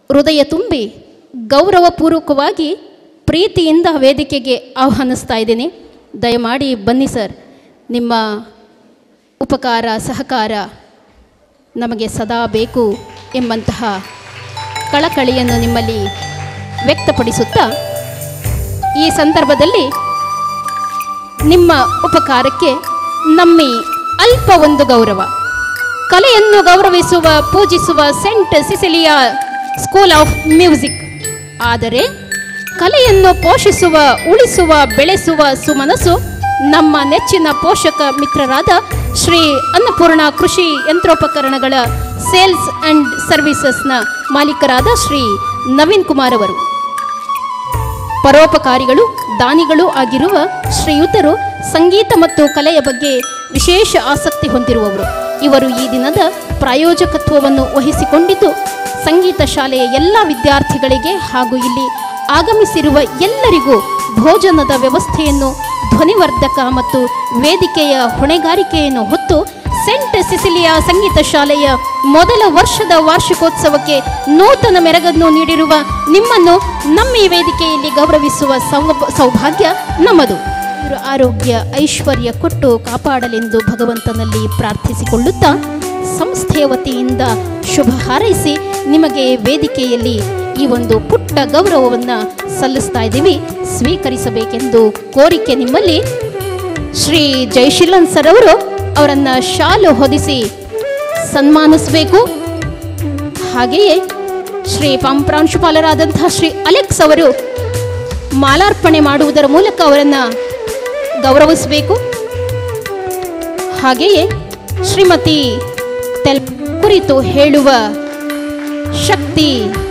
ಹೃದಯ ತುಂಬಿ ಗೌರವಪೂರ್ವಕವಾಗಿ ಪ್ರೀತಿಯಿಂದ ವೇದಿಕೆಗೆ ಆಹ್ವಾನಿಸ್ತಾ ಇದ್ದೀನಿ ದಯಮಾಡಿ ಬನ್ನಿ ಸರ್ ನಿಮ್ಮ ಉಪಕಾರ ಸಹಕಾರ ನಮಗೆ ಸದಾ ಬೇಕು ಎಂಬಂತಹ ಕಳಕಳಿಯನ್ನು ನಿಮ್ಮಲ್ಲಿ ವ್ಯಕ್ತಪಡಿಸುತ್ತಾ ಈ ಸಂದರ್ಭದಲ್ಲಿ ನಿಮ್ಮ ಉಪಕಾರಕ್ಕೆ ನಮ್ಮಿ ಅಲ್ಪ ಒಂದು ಗೌರವ ಕಲೆಯನ್ನು ಗೌರವಿಸುವ ಪೂಜಿಸುವ saint Cecilia school of music ಆದರೆ ಕಲೆಯನ್ನು ಪೋಷಿಸುವ ಉಳಿಸುವ ಬೆಳೆಸುವ ಸುಮನಸ್ಸು ನಮ್ಮ ನೆಚ್ಚಿನ ಪೋಷಕ ಮಿತ್ರರಾದ ಶ್ರೀ ಅನ್ನಪೂರ್ಣ ಕೃಷಿ ಯಂತ್ರೋಪಕರಣಗಳ ಸೇಲ್ಸ್ ಆ್ಯಂಡ್ ಸರ್ವಿಸಸ್ನ ಮಾಲೀಕರಾದ ಶ್ರೀ ನವೀನ್ ಕುಮಾರ್ ಅವರು ಪರೋಪಕಾರಿಗಳು ದಾನಿಗಳೂ ಆಗಿರುವ ಶ್ರೀಯುತರು ಸಂಗೀತ ಮತ್ತು ಕಲೆಯ ಬಗ್ಗೆ ವಿಶೇಷ ಆಸಕ್ತಿ ಹೊಂದಿರುವವರು ಇವರು ಈ ದಿನದ ಪ್ರಾಯೋಜಕತ್ವವನ್ನು ವಹಿಸಿಕೊಂಡಿದ್ದು ಸಂಗೀತ ಶಾಲೆಯ ಎಲ್ಲ ವಿದ್ಯಾರ್ಥಿಗಳಿಗೆ ಹಾಗೂ ಇಲ್ಲಿ ಆಗಮಿಸಿರುವ ಎಲ್ಲರಿಗೂ ಭೋಜನದ ವ್ಯವಸ್ಥೆಯನ್ನು ಧ್ವನಿವರ್ಧಕ ಮತ್ತು ವೇದಿಕೆಯ ಹೊಣೆಗಾರಿಕೆಯನ್ನು ಹೊತ್ತು ಸೆಂಟ್ ಸಿಸಿಲಿಯಾ ಸಂಗೀತ ಶಾಲೆಯ ಮೊದಲ ವರ್ಷದ ವಾರ್ಷಿಕೋತ್ಸವಕ್ಕೆ ನೂತನ ಮೆರಗನ್ನು ನೀಡಿರುವ ನಿಮ್ಮನ್ನು ನಮ್ಮ ಈ ವೇದಿಕೆಯಲ್ಲಿ ಗೌರವಿಸುವ ಸೌಭ- ಸೌಭಾಗ್ಯ ನಮ್ಮದು ಇವರು ಆರೋಗ್ಯ ಐಶ್ವರ್ಯ ಕೊಟ್ಟು ಕಾಪಾಡಲೆಂದು ಭಗವಂತನಲ್ಲಿ ಪ್ರಾರ್ಥಿಸಿಕೊಳ್ಳುತ್ತಾ ಸಂಸ್ಥೆಯ ವತಿಯಿಂದ ಶುಭ ಹಾರೈಸಿ ನಿಮಗೆ ವೇದಿಕೆಯಲ್ಲಿ ಈ ಒಂದು ಪುಟ್ಟ ಗೌರವವನ್ನು ಸಲ್ಲಿಸ್ತಾ ಇದ್ದೀವಿ ಸ್ವೀಕರಿಸಬೇಕೆಂದು ಕೋರಿಕೆ ನಿಮ್ಮಲ್ಲಿ ಶ್ರೀ ಜಯಶೀಲನ್ ಸರ್ ಅವರು ಅವರನ್ನು ಶಾಲು ಹೊದಿಸಿ ಸನ್ಮಾನಿಸಬೇಕು ಹಾಗೆಯೇ ಶ್ರೀ ಪಂ ಪ್ರಾಂಶುಪಾಲರಾದಂತಹ ಶ್ರೀ ಅಲೆಕ್ಸ್ ಅವರು ಮಾಲಾರ್ಪಣೆ ಮಾಡುವುದರ ಮೂಲಕ ಅವರನ್ನು ಗೌರವಿಸಬೇಕು ಹಾಗೆಯೇ ಶ್ರೀಮತಿ ತೆಲ್ ಕುರಿತು ಹೇಳುವ ಶಕ್ತಿ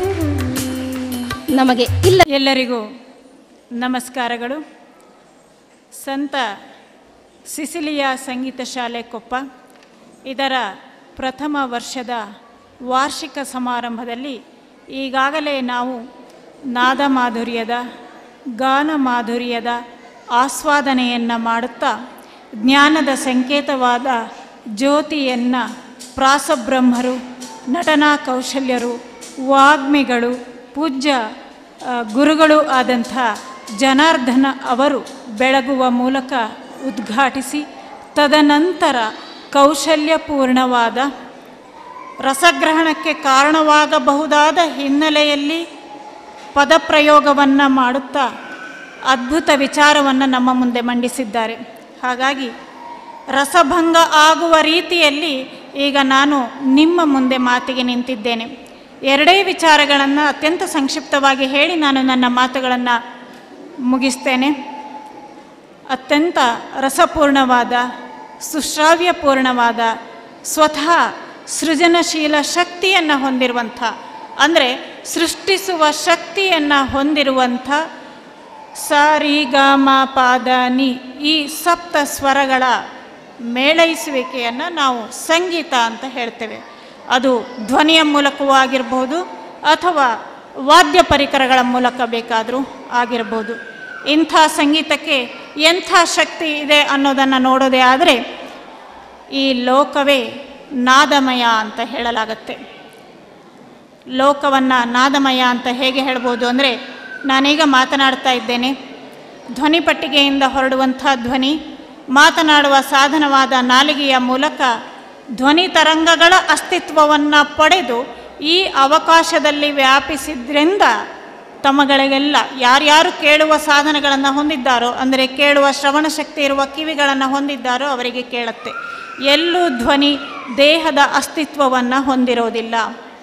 ನಮಗೆ ಇಲ್ಲ ಎಲ್ಲರಿಗೂ ನಮಸ್ಕಾರಗಳು ಸಂತ ಸಿಸಿಲಿಯಾ ಸಂಗೀತ ಶಾಲೆ ಕೊಪ್ಪ ಇದರ ಪ್ರಥಮ ವರ್ಷದ ವಾರ್ಷಿಕ ಸಮಾರಂಭದಲ್ಲಿ ಈಗಾಗಲೇ ನಾವು ನಾದ ಮಾಧುರ್ಯದ ಗಾನ ಮಾಧುರ್ಯದ ಆಸ್ವಾದನೆಯನ್ನು ಮಾಡುತ್ತಾ ಜ್ಞಾನದ ಸಂಕೇತವಾದ ಜ್ಯೋತಿಯನ್ನು ಪ್ರಾಸಬ್ರಹ್ಮರು ನಟನಾ ಕೌಶಲ್ಯರು ವಾಗ್ಮಿಗಳು ಪೂಜ್ಯ ಆ, ಗುರುಗಳು ಆದಂಥ ಜನಾರ್ದನ ಅವರು ಬೆಳಗುವ ಮೂಲಕ ಉದ್ಘಾಟಿಸಿ ತದನಂತರ ಕೌಶಲ್ಯಪೂರ್ಣವಾದ ರಸಗ್ರಹಣಕ್ಕೆ ಕಾರಣವಾಗಬಹುದಾದ ಹಿನ್ನೆಲೆಯಲ್ಲಿ ಪದಪ್ರಯೋಗವನ್ನು ಮಾಡುತ್ತಾ ಅದ್ಭುತ ವಿಚಾರವನ್ನು ನಮ್ಮ ಮುಂದೆ ಮಂಡಿಸಿದ್ದಾರೆ ಹಾಗಾಗಿ ರಸಭಂಗ ಆಗುವ ರೀತಿಯಲ್ಲಿ ಈಗ ನಾನು ನಿಮ್ಮ ಮುಂದೆ ಮಾತಿಗೆ ನಿಂತಿದ್ದೇನೆ ಎರಡೇ ವಿಚಾರಗಳನ್ನು ಅತ್ಯಂತ ಸಂಕ್ಷಿಪ್ತವಾಗಿ ಹೇಳಿ ನಾನು ನನ್ನ ಮಾತುಗಳನ್ನು ಮುಗಿಸ್ತೇನೆ ಅತ್ಯಂತ ರಸಪೂರ್ಣವಾದ ಸುಶ್ರಾವ್ಯಪೂರ್ಣವಾದ ಸ್ವತಃ ಸೃಜನಶೀಲ ಶಕ್ತಿಯನ್ನು ಹೊಂದಿರುವಂಥ ಅಂದರೆ ಸೃಷ್ಟಿಸುವ ಶಕ್ತಿಯನ್ನು ಹೊಂದಿರುವಂಥ ಸ ರಿ ಗ ಮ ಪ ದ ನಿ ಈ ಸಪ್ತ ಸ್ವರಗಳ ಮೇಳೈಸುವಿಕೆಯನ್ನು ನಾವು ಸಂಗೀತ ಅಂತ ಹೇಳ್ತೇವೆ ಅದು ಧ್ವನಿಯ ಮೂಲಕವೂ ಆಗಿರ್ಬೋದು ಅಥವಾ ವಾದ್ಯ ಪರಿಕರಗಳ ಮೂಲಕ ಬೇಕಾದರೂ ಆಗಿರ್ಬೋದು ಇಂಥ ಸಂಗೀತಕ್ಕೆ ಎಂಥ ಶಕ್ತಿ ಇದೆ ಅನ್ನೋದನ್ನು ನೋಡೋದೇ ಆದರೆ ಈ ಲೋಕವೇ ನಾದಮಯ ಅಂತ ಹೇಳಲಾಗತ್ತೆ ಲೋಕವನ್ನು ನಾದಮಯ ಅಂತ ಹೇಗೆ ಹೇಳ್ಬೋದು ಅಂದರೆ ನಾನೀಗ ಮಾತನಾಡ್ತಾ ಇದ್ದೇನೆ ಧ್ವನಿ ಪಟ್ಟಿಗೆಯಿಂದ ಹೊರಡುವಂಥ ಧ್ವನಿ ಮಾತನಾಡುವ ಸಾಧನವಾದ ನಾಲಿಗೆಯ ಮೂಲಕ ಧ್ವನಿ ತರಂಗಗಳ ಅಸ್ತಿತ್ವವನ್ನು ಪಡೆದು ಈ ಅವಕಾಶದಲ್ಲಿ ವ್ಯಾಪಿಸಿದ್ರಿಂದ ತಮ್ಮಗಳಿಗೆಲ್ಲ ಯಾರ್ಯಾರು ಕೇಳುವ ಸಾಧನಗಳನ್ನು ಹೊಂದಿದ್ದಾರೋ ಅಂದರೆ ಕೇಳುವ ಶ್ರವಣ ಶಕ್ತಿ ಇರುವ ಕಿವಿಗಳನ್ನು ಹೊಂದಿದ್ದಾರೋ ಅವರಿಗೆ ಕೇಳುತ್ತೆ ಎಲ್ಲೂ ಧ್ವನಿ ದೇಹದ ಅಸ್ತಿತ್ವವನ್ನು ಹೊಂದಿರೋದಿಲ್ಲ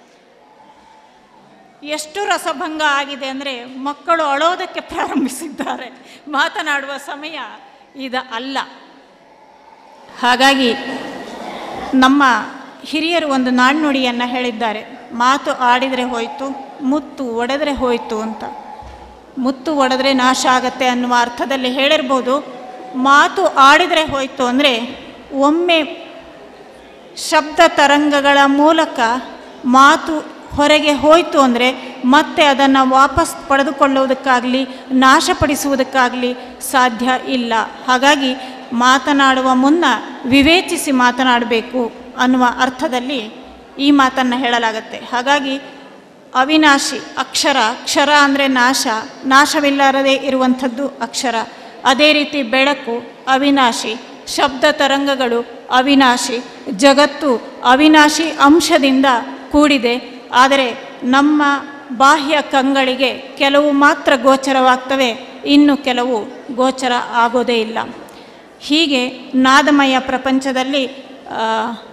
ಎಷ್ಟು ರಸಭಂಗ ಆಗಿದೆ ಅಂದರೆ ಮಕ್ಕಳು ಅಳೋದಕ್ಕೆ ಪ್ರಾರಂಭಿಸಿದ್ದಾರೆ ಮಾತನಾಡುವ ಸಮಯ ಇದು ಅಲ್ಲ ಹಾಗಾಗಿ ನಮ್ಮ ಹಿರಿಯರು ಒಂದು ನಾಣ್ಣುಡಿಯನ್ನು ಹೇಳಿದ್ದಾರೆ ಮಾತು ಆಡಿದರೆ ಹೋಯಿತು ಮುತ್ತು ಒಡೆದರೆ ಹೋಯಿತು ಅಂತ ಮುತ್ತು ಒಡೆದ್ರೆ ನಾಶ ಆಗತ್ತೆ ಅನ್ನುವ ಅರ್ಥದಲ್ಲಿ ಹೇಳಿರ್ಬೋದು ಮಾತು ಆಡಿದರೆ ಹೋಯಿತು ಅಂದರೆ ಒಮ್ಮೆ ಶಬ್ದ ತರಂಗಗಳ ಮೂಲಕ ಮಾತು ಹೊರಗೆ ಹೋಯಿತು ಅಂದರೆ ಮತ್ತೆ ಅದನ್ನು ವಾಪಸ್ ಪಡೆದುಕೊಳ್ಳುವುದಕ್ಕಾಗಲಿ ನಾಶಪಡಿಸುವುದಕ್ಕಾಗಲಿ ಸಾಧ್ಯ ಇಲ್ಲ ಹಾಗಾಗಿ ಮಾತನಾಡುವ ಮುನ್ನ ವಿವೇಚಿಸಿ ಮಾತನಾಡಬೇಕು ಅನ್ನುವ ಅರ್ಥದಲ್ಲಿ ಈ ಮಾತನ್ನು ಹೇಳಲಾಗತ್ತೆ ಹಾಗಾಗಿ ಅವಿನಾಶಿ ಅಕ್ಷರ ಕ್ಷರ ಅಂದರೆ ನಾಶ ನಾಶವಿಲ್ಲರದೇ ಇರುವಂಥದ್ದು ಅಕ್ಷರ ಅದೇ ರೀತಿ ಬೆಳಕು ಅವಿನಾಶಿ ಶಬ್ದ ತರಂಗಗಳು ಅವಿನಾಶಿ ಜಗತ್ತು ಅವಿನಾಶಿ ಅಂಶದಿಂದ ಕೂಡಿದೆ ಆದರೆ ನಮ್ಮ ಬಾಹ್ಯ ಕಂಗಳಿಗೆ ಕೆಲವು ಮಾತ್ರ ಗೋಚರವಾಗ್ತವೆ ಇನ್ನು ಕೆಲವು ಗೋಚರ ಆಗೋದೇ ಇಲ್ಲ ಹೀಗೆ ನಾದಮಯ ಪ್ರಪಂಚದಲ್ಲಿ ಆ,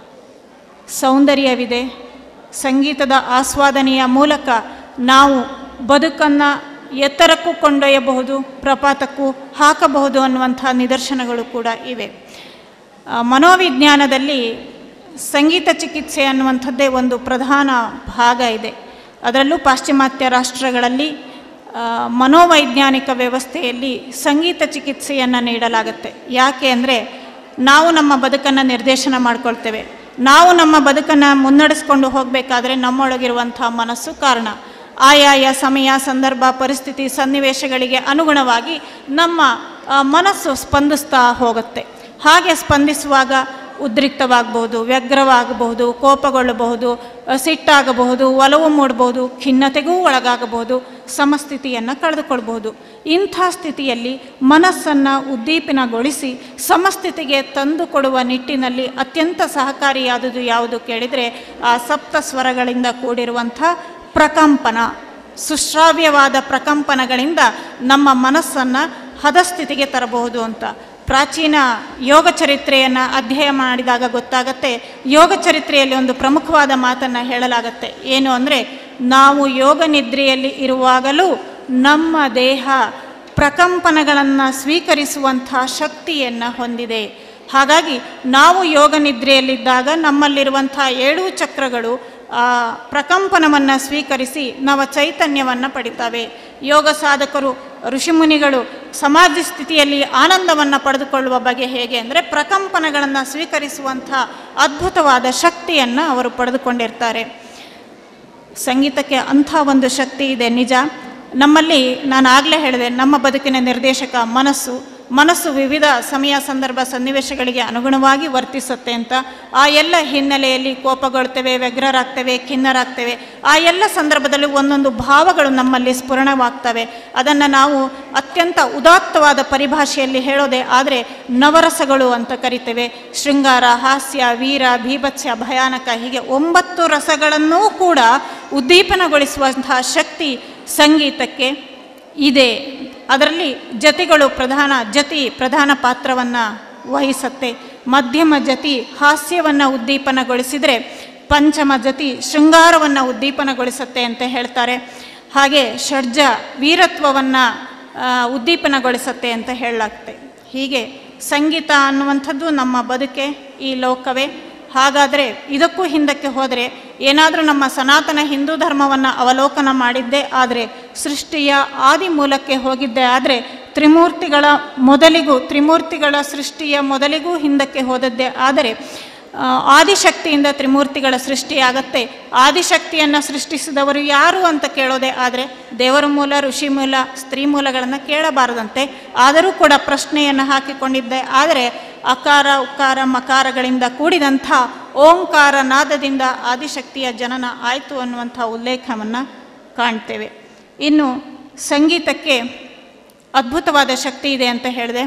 ಸೌಂದರ್ಯವಿದೆ ಸಂಗೀತದ ಆಸ್ವಾದನೆಯ ಮೂಲಕ ನಾವು ಬದುಕನ್ನು ಎತ್ತರಕ್ಕೂ ಕೊಂಡೊಯ್ಯಬಹುದು ಪ್ರಪಾತಕ್ಕೂ ಹಾಕಬಹುದು ಅನ್ನುವಂಥ ನಿದರ್ಶನಗಳು ಕೂಡ ಇವೆ ಆ, ಮನೋವಿಜ್ಞಾನದಲ್ಲಿ ಸಂಗೀತ ಚಿಕಿತ್ಸೆ ಅನ್ನುವಂಥದ್ದೇ ಒಂದು ಪ್ರಧಾನ ಭಾಗ ಇದೆ ಅದರಲ್ಲೂ ಪಾಶ್ಚಿಮಾತ್ಯ ರಾಷ್ಟ್ರಗಳಲ್ಲಿ ಆ, ಮನೋವೈಜ್ಞಾನಿಕ ವ್ಯವಸ್ಥೆಯಲ್ಲಿ ಸಂಗೀತ ಚಿಕಿತ್ಸೆಯನ್ನು ನೀಡಲಾಗುತ್ತೆ ಯಾಕೆ ಅಂದರೆ ನಾವು ನಮ್ಮ ಬದುಕನ್ನು ನಿರ್ದೇಶನ ಮಾಡ್ಕೊಳ್ತೇವೆ ನಾವು ನಮ್ಮ ಬದುಕನ್ನು ಮುನ್ನಡೆಸ್ಕೊಂಡು ಹೋಗಬೇಕಾದ್ರೆ ನಮ್ಮೊಳಗಿರುವಂಥ ಮನಸ್ಸು ಕಾರಣ ಆಯಾಯ ಸಮಯ ಸಂದರ್ಭ ಪರಿಸ್ಥಿತಿ ಸನ್ನಿವೇಶಗಳಿಗೆ ಅನುಗುಣವಾಗಿ ನಮ್ಮ ಆ, ಮನಸ್ಸು ಸ್ಪಂದಿಸ್ತಾ ಹೋಗುತ್ತೆ ಹಾಗೆ ಸ್ಪಂದಿಸುವಾಗ ಉದ್ರಿಕ್ತವಾಗಬಹುದು ವ್ಯಗ್ರವಾಗಬಹುದು ಕೋಪಗೊಳ್ಳಬಹುದು ಅ, ಸಿಟ್ಟಾಗಬಹುದು ಒಲವು ಮೂಡಬಹುದು ಖಿನ್ನತೆಗೂ ಒಳಗಾಗಬಹುದು ಸಮಸ್ಥಿತಿಯನ್ನು ಕಳೆದುಕೊಳ್ಬಹುದು ಇಂಥ ಸ್ಥಿತಿಯಲ್ಲಿ ಮನಸ್ಸನ್ನು ಉದ್ದೀಪನಗೊಳಿಸಿ ಸಮಸ್ಥಿತಿಗೆ ತಂದುಕೊಡುವ ನಿಟ್ಟಿನಲ್ಲಿ ಅತ್ಯಂತ ಸಹಕಾರಿಯಾದುದು ಯಾವುದು ಕೇಳಿದರೆ ಆ ಸಪ್ತ ಸ್ವರಗಳಿಂದ ಕೂಡಿರುವಂಥ ಪ್ರಕಂಪನ ಸುಶ್ರಾವ್ಯವಾದ ಪ್ರಕಂಪನಗಳಿಂದ ನಮ್ಮ ಮನಸ್ಸನ್ನು ಹದಸ್ಥಿತಿಗೆ ತರಬಹುದು ಅಂತ ಪ್ರಾಚೀನ ಯೋಗ ಚರಿತ್ರೆಯನ್ನು ಅಧ್ಯಯನ ಮಾಡಿದಾಗ ಗೊತ್ತಾಗತ್ತೆ ಯೋಗ ಚರಿತ್ರೆಯಲ್ಲಿ ಒಂದು ಪ್ರಮುಖವಾದ ಮಾತನ್ನು ಹೇಳಲಾಗತ್ತೆ ಏನು ಅಂದರೆ ನಾವು ಯೋಗ ನಿದ್ರೆಯಲ್ಲಿ ಇರುವಾಗಲೂ ನಮ್ಮ ದೇಹ ಪ್ರಕಂಪನಗಳನ್ನು ಸ್ವೀಕರಿಸುವಂಥ ಶಕ್ತಿಯನ್ನು ಹೊಂದಿದೆ ಹಾಗಾಗಿ ನಾವು ಯೋಗ ನಿದ್ರೆಯಲ್ಲಿದ್ದಾಗ ನಮ್ಮಲ್ಲಿರುವಂಥ ಏಳು ಚಕ್ರಗಳು ಆ ಪ್ರಕಂಪನವನ್ನು ಸ್ವೀಕರಿಸಿ ನವ ಚೈತನ್ಯವನ್ನು ಪಡಿತವೆ ಯೋಗ ಸಾಧಕರು ಋಷಿಮುನಿಗಳು ಸಮಾಧಿ ಸ್ಥಿತಿಯಲ್ಲಿ ಆನಂದವನ್ನು ಪಡೆದುಕೊಳ್ಳುವ ಬಗೆ ಹೇಗೆ ಅಂದರೆ ಪ್ರಕಂಪನಗಳನ್ನು ಸ್ವೀಕರಿಸುವಂಥ ಅದ್ಭುತವಾದ ಶಕ್ತಿಯನ್ನು ಅವರು ಪಡೆದುಕೊಂಡಿರ್ತಾರೆ ಸಂಗೀತಕ್ಕೆ ಅಂಥ ಒಂದು ಶಕ್ತಿ ಇದೆ ನಿಜ ನಮ್ಮಲ್ಲಿ ನಾನು ಆಗಲೇ ಹೇಳಿದೆ ನಮ್ಮ ಬದುಕಿನ ನಿರ್ದೇಶಕ ಮನಸ್ಸು ಮನಸ್ಸು ವಿವಿಧ ಸಮಯ ಸಂದರ್ಭ ಸನ್ನಿವೇಶಗಳಿಗೆ ಅನುಗುಣವಾಗಿ ವರ್ತಿಸುತ್ತೆ ಅಂತ ಆ ಎಲ್ಲ ಹಿನ್ನೆಲೆಯಲ್ಲಿ ಕೋಪಗೊಳ್ತೇವೆ ವ್ಯಗ್ರರಾಗ್ತೇವೆ ಖಿನ್ನರಾಗ್ತೇವೆ ಆ ಎಲ್ಲ ಸಂದರ್ಭದಲ್ಲೂ ಒಂದೊಂದು ಭಾವಗಳು ನಮ್ಮಲ್ಲಿ ಸ್ಫುರಣವಾಗ್ತವೆ ಅದನ್ನು ನಾವು ಅತ್ಯಂತ ಉದಾತ್ತವಾದ ಪರಿಭಾಷೆಯಲ್ಲಿ ಹೇಳೋದೇ ಆದರೆ ನವರಸಗಳು ಅಂತ ಕರಿತೇವೆ ಶೃಂಗಾರ ಹಾಸ್ಯ ವೀರ ಭೀಭತ್ಸ್ಯ ಭಯಾನಕ ಹೀಗೆ ಒಂಬತ್ತು ರಸಗಳನ್ನೂ ಕೂಡ ಉದ್ದೀಪನಗೊಳಿಸುವಂತಹ ಶಕ್ತಿ ಸಂಗೀತಕ್ಕೆ ಇದೆ ಅದರಲ್ಲಿ ಜತಿಗಳು ಪ್ರಧಾನ ಜತಿ ಪ್ರಧಾನ ಪಾತ್ರವನ್ನು ವಹಿಸುತ್ತೆ ಮಧ್ಯಮ ಜತಿ ಹಾಸ್ಯವನ್ನು ಉದ್ದೀಪನಗೊಳಿಸಿದರೆ ಪಂಚಮ ಜತಿ ಶೃಂಗಾರವನ್ನು ಉದ್ದೀಪನಗೊಳಿಸುತ್ತೆ ಅಂತ ಹೇಳ್ತಾರೆ ಹಾಗೆ ಷಡ್ಜ ವೀರತ್ವವನ್ನು ಉದ್ದೀಪನಗೊಳಿಸುತ್ತೆ ಅಂತ ಹೇಳಲಾಗ್ತೆ ಹೀಗೆ ಸಂಗೀತ ಅನ್ನುವಂಥದ್ದು ನಮ್ಮ ಬದುಕೆ ಈ ಲೋಕವೇ ಹಾಗಾದರೆ ಇದಕ್ಕೂ ಹಿಂದಕ್ಕೆ ಹೋದರೆ ಏನಾದರೂ ನಮ್ಮ ಸನಾತನ ಹಿಂದೂ ಧರ್ಮವನ್ನು ಅವಲೋಕನ ಮಾಡಿದ್ದೇ ಆದರೆ ಸೃಷ್ಟಿಯ ಆದಿ ಮೂಲಕ್ಕೆ ಹೋಗಿದ್ದೇ ಆದರೆ ತ್ರಿಮೂರ್ತಿಗಳ ಮೊದಲಿಗೂ ತ್ರಿಮೂರ್ತಿಗಳ ಸೃಷ್ಟಿಯ ಮೊದಲಿಗೂ ಹಿಂದಕ್ಕೆ ಹೋದದ್ದೇ ಆದರೆ ಆ, ಆದಿಶಕ್ತಿಯಿಂದ ತ್ರಿಮೂರ್ತಿಗಳ ಸೃಷ್ಟಿಯಾಗತ್ತೆ ಆದಿಶಕ್ತಿಯನ್ನು ಸೃಷ್ಟಿಸಿದವರು ಯಾರು ಅಂತ ಕೇಳೋದೇ ಆದರೆ ದೇವರ ಮೂಲ ಋಷಿ ಮೂಲ ಸ್ತ್ರೀ ಮೂಲಗಳನ್ನು ಕೇಳಬಾರದಂತೆ ಆದರೂ ಕೂಡ ಪ್ರಶ್ನೆಯನ್ನು ಹಾಕಿಕೊಂಡಿದ್ದೆ ಆದರೆ ಅಕಾರ ಉಕಾರ ಮಕಾರಗಳಿಂದ ಕೂಡಿದಂಥ ಓಂಕಾರ ನಾದದಿಂದ ಆದಿಶಕ್ತಿಯ ಜನನ ಆಯಿತು ಅನ್ನುವಂಥ ಉಲ್ಲೇಖವನ್ನು ಕಾಣ್ತೇವೆ ಇನ್ನು ಸಂಗೀತಕ್ಕೆ ಅದ್ಭುತವಾದ ಶಕ್ತಿ ಇದೆ ಅಂತ ಹೇಳಿದೆ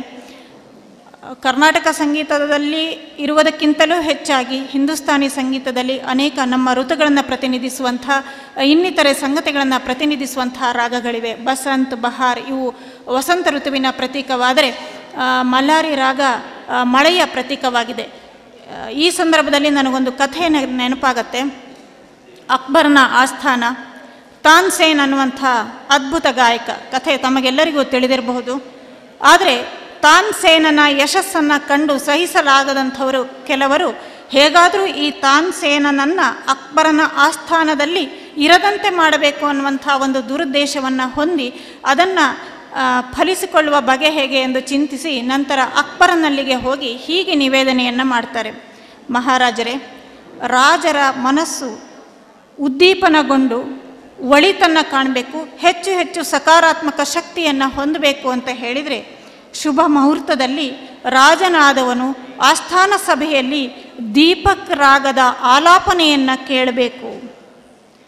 ಕರ್ನಾಟಕ ಸಂಗೀತದಲ್ಲಿ ಇರುವುದಕ್ಕಿಂತಲೂ ಹೆಚ್ಚಾಗಿ ಹಿಂದೂಸ್ತಾನಿ ಸಂಗೀತದಲ್ಲಿ ಅನೇಕ ನಮ್ಮ ಋತುಗಳನ್ನು ಪ್ರತಿನಿಧಿಸುವಂಥ ಇನ್ನಿತರೆ ಸಂಗತಿಗಳನ್ನು ಪ್ರತಿನಿಧಿಸುವಂಥ ರಾಗಗಳಿವೆ ಬಸಂತ್ ಬಹಾರ್ ಇವು ವಸಂತ ಋತುವಿನ ಪ್ರತೀಕವಾದರೆ ಆ, ಮಲ್ಲಾರಿ ರಾಗ ಆ, ಮಳೆಯ ಪ್ರತೀಕವಾಗಿದೆ ಆ, ಈ ಸಂದರ್ಭದಲ್ಲಿ ನನಗೊಂದು ಕಥೆ ನೆ- ನೆನಪಾಗತ್ತೆ ಅಕ್ಬರ್ನ ಆಸ್ಥಾನ ತಾನ್ಸೇನ್ ಅನ್ನುವಂಥ ಅದ್ಭುತ ಗಾಯಕ ಕಥೆ ತಮಗೆಲ್ಲರಿಗೂ ತಿಳಿದಿರಬಹುದು ಆದರೆ ತಾನ್ಸೇನನ ಯಶಸ್ಸನ್ನು ಕಂಡು ಸಹಿಸಲಾಗದಂಥವರು ಕೆಲವರು ಹೇಗಾದರೂ ಈ ತಾನ್ಸೇನನನ್ನು ಅಕ್ಬರನ ಆಸ್ಥಾನದಲ್ಲಿ ಇರದಂತೆ ಮಾಡಬೇಕು ಅನ್ನುವಂಥ ಒಂದು ದುರುದ್ದೇಶವನ್ನು ಹೊಂದಿ ಅದನ್ನು ಫಲಿಸಿಕೊಳ್ಳುವ ಬಗೆ ಹೇಗೆ ಎಂದು ಚಿಂತಿಸಿ ನಂತರ ಅಕ್ಬರನಲ್ಲಿಗೆ ಹೋಗಿ ಹೀಗೆ ನಿವೇದನೆಯನ್ನು ಮಾಡ್ತಾರೆ ಮಹಾರಾಜರೇ ರಾಜರ ಮನಸ್ಸು ಉದ್ದೀಪನಗೊಂಡು ಒಳಿತನ್ನು ಕಾಣಬೇಕು ಹೆಚ್ಚು ಹೆಚ್ಚು ಸಕಾರಾತ್ಮಕ ಶಕ್ತಿಯನ್ನು ಹೊಂದಬೇಕು ಅಂತ ಹೇಳಿದರೆ ಶುಭ ಮುಹೂರ್ತದಲ್ಲಿ ರಾಜನಾದವನು ಆಸ್ಥಾನ ಸಭೆಯಲ್ಲಿ ದೀಪಕ್ ರಾಗದ ಆಲಾಪನೆಯನ್ನು ಕೇಳಬೇಕು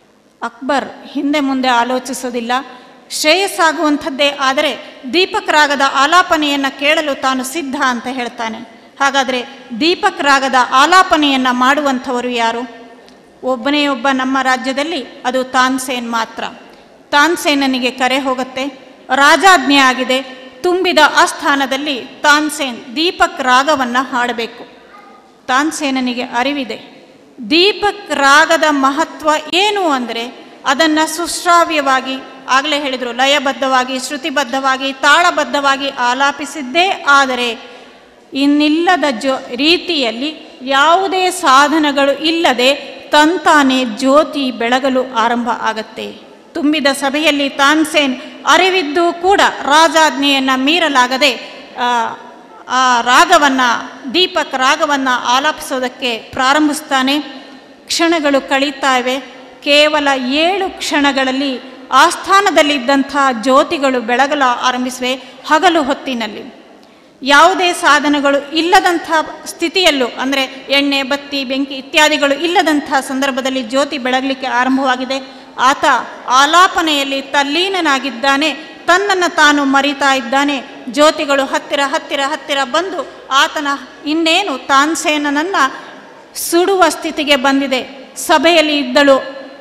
ಅಕ್ಬರ್ ಹಿಂದೆ ಮುಂದೆ ಆಲೋಚಿಸೋದಿಲ್ಲ ಶ್ರೇಯಸ್ಸಾಗುವಂಥದ್ದೇ ಆದರೆ ದೀಪಕ್ ರಾಗದ ಆಲಾಪನೆಯನ್ನು ಕೇಳಲು ತಾನು ಸಿದ್ಧ ಅಂತ ಹೇಳ್ತಾನೆ ಹಾಗಾದರೆ ದೀಪಕ್ ರಾಗದ ಆಲಾಪನೆಯನ್ನು ಮಾಡುವಂಥವರು ಯಾರು ಒಬ್ಬನೇ ಒಬ್ಬ ನಮ್ಮ ರಾಜ್ಯದಲ್ಲಿ ಅದು ತಾನ್ಸೇನ್ ಮಾತ್ರ ತಾನ್ಸೇನನಿಗೆ ಕರೆ ಹೋಗುತ್ತೆ ರಾಜಾಜ್ಞೆ ಆಗಿದೆ ತುಂಬಿದ ಆಸ್ಥಾನದಲ್ಲಿ ತಾನ್ಸೇನ್ ದೀಪಕ್ ರಾಗವನ್ನು ಹಾಡಬೇಕು ತಾನ್ಸೇನನಿಗೆ ಅರಿವಿದೆ ದೀಪಕ್ ರಾಗದ ಮಹತ್ವ ಏನು ಅಂದರೆ ಅದನ್ನು ಸುಶ್ರಾವ್ಯವಾಗಿ ಆಗಲೇ ಹೇಳಿದರು ಲಯಬದ್ಧವಾಗಿ ಶ್ರುತಿಬದ್ಧವಾಗಿ ತಾಳಬದ್ಧವಾಗಿ ಆಲಾಪಿಸಿದ್ದೇ ಆದರೆ ಇನ್ನಿಲ್ಲದ ಜೋ ರೀತಿಯಲ್ಲಿ ಯಾವುದೇ ಸಾಧನಗಳು ಇಲ್ಲದೆ ತಂತಾನೆ ಜ್ಯೋತಿ ಬೆಳಗಲು ಆರಂಭ ಆಗತ್ತೆ ತುಂಬಿದ ಸಭೆಯಲ್ಲಿ ತಾನ್ಸೇನ್ ಅರಿವಿದ್ದು ಕೂಡ ರಾಜಾಜ್ಞೆಯನ್ನು ಮೀರಲಾಗದೆ ಆ, ಆ ರಾಗವನ್ನು ದೀಪಕ್ ರಾಗವನ್ನು ಆಲಾಪಿಸೋದಕ್ಕೆ ಪ್ರಾರಂಭಿಸ್ತಾನೆ ಕ್ಷಣಗಳು ಕಳೀತಾ ಇವೆ ಕೇವಲ ಏಳು ಕ್ಷಣಗಳಲ್ಲಿ ಆಸ್ಥಾನದಲ್ಲಿದ್ದಂಥ ಜ್ಯೋತಿಗಳು ಬೆಳಗಲು ಆರಂಭಿಸಿವೆ ಹಗಲು ಹೊತ್ತಿನಲ್ಲಿ ಯಾವುದೇ ಸಾಧನಗಳು ಇಲ್ಲದಂಥ ಸ್ಥಿತಿಯಲ್ಲೂ ಅಂದರೆ ಎಣ್ಣೆ ಬತ್ತಿ ಬೆಂಕಿ ಇತ್ಯಾದಿಗಳು ಇಲ್ಲದಂಥ ಸಂದರ್ಭದಲ್ಲಿ ಜ್ಯೋತಿ ಬೆಳಗಲಿಕ್ಕೆ ಆರಂಭವಾಗಿದೆ ಆತ ಆಲಾಪನೆಯಲ್ಲಿ ತಲ್ಲೀನನಾಗಿದ್ದಾನೆ ತನ್ನನ್ನು ತಾನು ಮರಿತಾ ಇದ್ದಾನೆ ಜ್ಯೋತಿಗಳು ಹತ್ತಿರ ಹತ್ತಿರ ಹತ್ತಿರ ಬಂದು ಆತನ ಇನ್ನೇನು ತಾನ್ಸೇನನನ್ನು ಸುಡುವ ಸ್ಥಿತಿಗೆ ಬಂದಿದೆ ಸಭೆಯಲ್ಲಿ ಇದ್ದಳು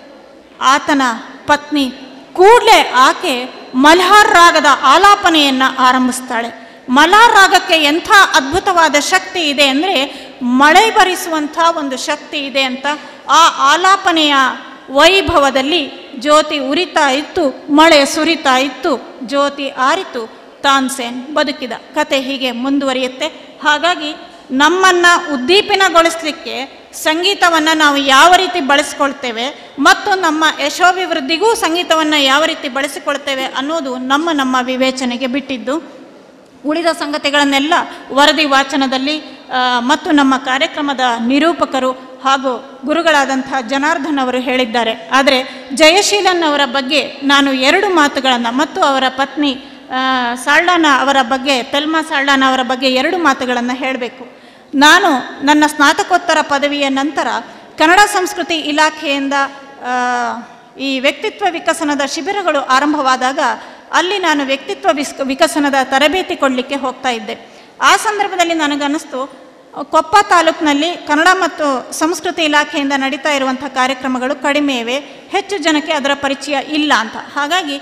ಆತನ ಪತ್ನಿ ಕೂಡಲೇ ಆಕೆ ಮಲ್ಹಾರ್ ರಾಗದ ಆಲಾಪನೆಯನ್ನು ಆರಂಭಿಸ್ತಾಳೆ ಮಲ್ಹಾರ್ ರಾಗಕ್ಕೆ ಎಂಥ ಅದ್ಭುತವಾದ ಶಕ್ತಿ ಇದೆ ಅಂದರೆ ಮಳೆ ಬರಿಸುವಂಥ ಒಂದು ಶಕ್ತಿ ಇದೆ ಅಂತ ಆ ಆಲಾಪನೆಯ ವೈಭವದಲ್ಲಿ ಜ್ಯೋತಿ ಉರಿತಾ ಇತ್ತು ಮಳೆ ಸುರಿತಾ ಇತ್ತು ಜ್ಯೋತಿ ಆರಿತು ತಾನ್ಸೇನ್ ಬದುಕಿದ ಕತೆ ಹೀಗೆ ಮುಂದುವರಿಯುತ್ತೆ ಹಾಗಾಗಿ ನಮ್ಮನ್ನು ಉದ್ದೀಪನಗೊಳಿಸಲಿಕ್ಕೆ ಸಂಗೀತವನ್ನು ನಾವು ಯಾವ ರೀತಿ ಬಳಸ್ಕೊಳ್ತೇವೆ ಮತ್ತು ನಮ್ಮ ಯಶೋಭಿವೃದ್ಧಿಗೂ ಸಂಗೀತವನ್ನು ಯಾವ ರೀತಿ ಬಳಸಿಕೊಳ್ತೇವೆ ಅನ್ನೋದು ನಮ್ಮ ನಮ್ಮ ವಿವೇಚನೆಗೆ ಬಿಟ್ಟಿದ್ದು ಉಳಿದ ಸಂಗತಿಗಳನ್ನೆಲ್ಲ ವರದಿ ವಾಚನದಲ್ಲಿ ಆ, ಮತ್ತು ನಮ್ಮ ಕಾರ್ಯಕ್ರಮದ ನಿರೂಪಕರು ಹಾಗೂ ಗುರುಗಳಾದಂಥ ಜನಾರ್ದನ್ ಅವರು ಹೇಳಿದ್ದಾರೆ ಆದರೆ ಜಯಶೀಲನ್ ಅವರ ಬಗ್ಗೆ ನಾನು ಎರಡು ಮಾತುಗಳನ್ನು ಮತ್ತು ಅವರ ಪತ್ನಿ ಆ, ಸಾಲ್ಡಾನ ಅವರ ಬಗ್ಗೆ ತೆಲ್ಮಾ ಸಾಲ್ಡಾನ ಅವರ ಬಗ್ಗೆ ಎರಡು ಮಾತುಗಳನ್ನು ಹೇಳಬೇಕು ನಾನು ನನ್ನ ಸ್ನಾತಕೋತ್ತರ ಪದವಿಯ ನಂತರ ಕನ್ನಡ ಸಂಸ್ಕೃತಿ ಇಲಾಖೆಯಿಂದ ಆ, ಈ ವ್ಯಕ್ತಿತ್ವ ವಿಕಸನದ ಶಿಬಿರಗಳು ಆರಂಭವಾದಾಗ ಅಲ್ಲಿ ನಾನು ವ್ಯಕ್ತಿತ್ವ ವಿಸ್ ವಿಕಸನದ ತರಬೇತಿ ಕೊಡಲಿಕ್ಕೆ ಹೋಗ್ತಾ ಇದ್ದೆ ಆ ಸಂದರ್ಭದಲ್ಲಿ ನನಗನ್ನಿಸ್ತು ಕೊಪ್ಪ ತಾಲೂಕಿನಲ್ಲಿ ಕನ್ನಡ ಮತ್ತು ಸಂಸ್ಕೃತಿ ಇಲಾಖೆಯಿಂದ ನಡೀತಾ ಇರುವಂಥ ಕಾರ್ಯಕ್ರಮಗಳು ಕಡಿಮೆ ಇವೆ ಹೆಚ್ಚು ಜನಕ್ಕೆ ಅದರ ಪರಿಚಯ ಇಲ್ಲ ಅಂತ ಹಾಗಾಗಿ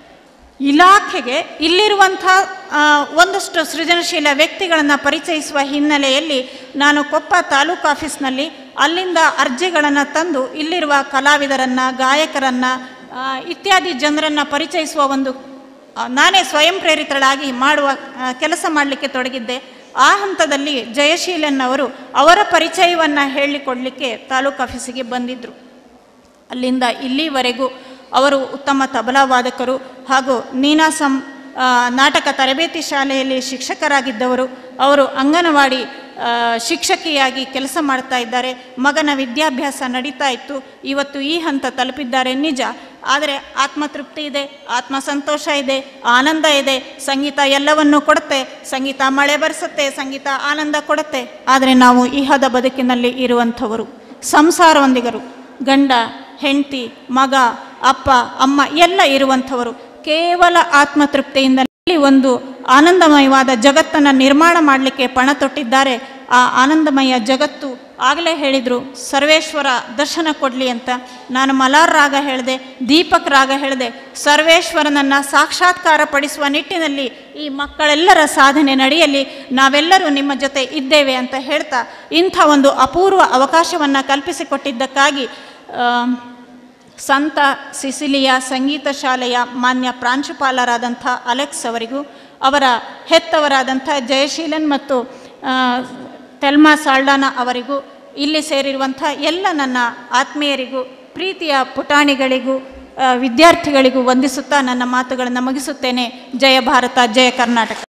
ಇಲಾಖೆಗೆ ಇಲ್ಲಿರುವಂಥ ಆ, ಒಂದಷ್ಟು ಸೃಜನಶೀಲ ವ್ಯಕ್ತಿಗಳನ್ನು ಪರಿಚಯಿಸುವ ಹಿನ್ನೆಲೆಯಲ್ಲಿ ನಾನು ಕೊಪ್ಪ ತಾಲೂಕು ಆಫೀಸ್ನಲ್ಲಿ ಅಲ್ಲಿಂದ ಅರ್ಜಿಗಳನ್ನು ತಂದು ಇಲ್ಲಿರುವ ಕಲಾವಿದರನ್ನು ಗಾಯಕರನ್ನು ಆ, ಇತ್ಯಾದಿ ಜನರನ್ನು ಪರಿಚಯಿಸುವ ಒಂದು ಆ, ನಾನೇ ಸ್ವಯಂ ಪ್ರೇರಿತಳಾಗಿ ಮಾಡುವ ಆ, ಕೆಲಸ ಮಾಡಲಿಕ್ಕೆ ತೊಡಗಿದ್ದೆ ಆ ಹಂತದಲ್ಲಿ ಜಯಶೀಲನ್ ಅವರು ಅವರ ಪರಿಚಯವನ್ನು ಹೇಳಿಕೊಡಲಿಕ್ಕೆ ತಾಲೂಕು ಆಫೀಸಿಗೆ ಬಂದಿದ್ದರು ಅಲ್ಲಿಂದ ಇಲ್ಲಿವರೆಗೂ ಅವರು ಉತ್ತಮ ತಬಲಾ ವಾದಕರು ಹಾಗೂ ನೀನಾಸಂ ಆ, ನಾಟಕ ತರಬೇತಿ ಶಾಲೆಯಲ್ಲಿ ಶಿಕ್ಷಕರಾಗಿದ್ದವರು ಅವರು ಅಂಗನವಾಡಿ ಆ, ಶಿಕ್ಷಕಿಯಾಗಿ ಕೆಲಸ ಮಾಡ್ತಾ ಇದ್ದಾರೆ ಮಗನ ವಿದ್ಯಾಭ್ಯಾಸ ನಡೀತಾ ಇತ್ತು ಇವತ್ತು ಈ ಹಂತ ತಲುಪಿದ್ದಾರೆ ನಿಜ ಆದರೆ ಆತ್ಮತೃಪ್ತಿ ಇದೆ ಆತ್ಮ ಸಂತೋಷ ಇದೆ ಆನಂದ ಇದೆ ಸಂಗೀತ ಎಲ್ಲವನ್ನೂ ಕೊಡುತ್ತೆ ಸಂಗೀತ ಮಳೆ ಬರೆಸುತ್ತೆ ಸಂಗೀತ ಆನಂದ ಕೊಡುತ್ತೆ ಆದರೆ ನಾವು ಇಹದ ಬದುಕಿನಲ್ಲಿ ಇರುವಂಥವರು ಸಂಸಾರವಂದಿಗರು ಗಂಡ ಹೆಂಡತಿ ಮಗ ಅಪ್ಪ ಅಮ್ಮ ಎಲ್ಲ ಇರುವಂಥವರು ಕೇವಲ ಆತ್ಮತೃಪ್ತಿಯಿಂದ ಇಲ್ಲಿ ಒಂದು ಆನಂದಮಯವಾದ ಜಗತ್ತನ್ನು ನಿರ್ಮಾಣ ಮಾಡಲಿಕ್ಕೆ ಪಣ ತೊಟ್ಟಿದ್ದಾರೆ ಆ ಆನಂದಮಯ ಜಗತ್ತು ಆಗಲೇ ಹೇಳಿದರು ಸರ್ವೇಶ್ವರ ದರ್ಶನ ಕೊಡಲಿ ಅಂತ ನಾನು ಮಲಾರ್ ರಾಗ ಹೇಳಿದೆ ದೀಪಕ್ ರಾಗ ಹೇಳಿದೆ ಸರ್ವೇಶ್ವರನನ್ನು ಸಾಕ್ಷಾತ್ಕಾರ ಪಡಿಸುವ ನಿಟ್ಟಿನಲ್ಲಿ ಈ ಮಕ್ಕಳೆಲ್ಲರ ಸಾಧನೆ ನಡೆಯಲಿ ನಾವೆಲ್ಲರೂ ನಿಮ್ಮ ಜೊತೆ ಇದ್ದೇವೆ ಅಂತ ಹೇಳ್ತಾ ಇಂಥ ಒಂದು ಅಪೂರ್ವ ಅವಕಾಶವನ್ನು ಕಲ್ಪಿಸಿಕೊಟ್ಟಿದ್ದಕ್ಕಾಗಿ ಆ, ಸಂತ ಸಿಸಿಲಿಯ ಸಂಗೀತ ಶಾಲೆಯ ಮಾನ್ಯ ಪ್ರಾಂಶುಪಾಲರಾದಂಥ ಅಲೆಕ್ಸ್ ಅವರಿಗೂ ಅವರ ಹೆತ್ತವರಾದಂಥ ಜಯಶೀಲನ್ ಮತ್ತು ಆ, ತೆಲ್ಮಾ ಸಾಲ್ಡಾನ ಅವರಿಗೂ ಇಲ್ಲಿ ಸೇರಿರುವಂಥ ಎಲ್ಲ ನನ್ನ ಆತ್ಮೀಯರಿಗೂ ಪ್ರೀತಿಯ ಪುಟಾಣಿಗಳಿಗೂ ಆ, ವಿದ್ಯಾರ್ಥಿಗಳಿಗೂ ವಂದಿಸುತ್ತಾ ನನ್ನ ಮಾತುಗಳನ್ನು ಮುಗಿಸುತ್ತೇನೆ ಜಯ ಭಾರತ ಜಯ ಕರ್ನಾಟಕ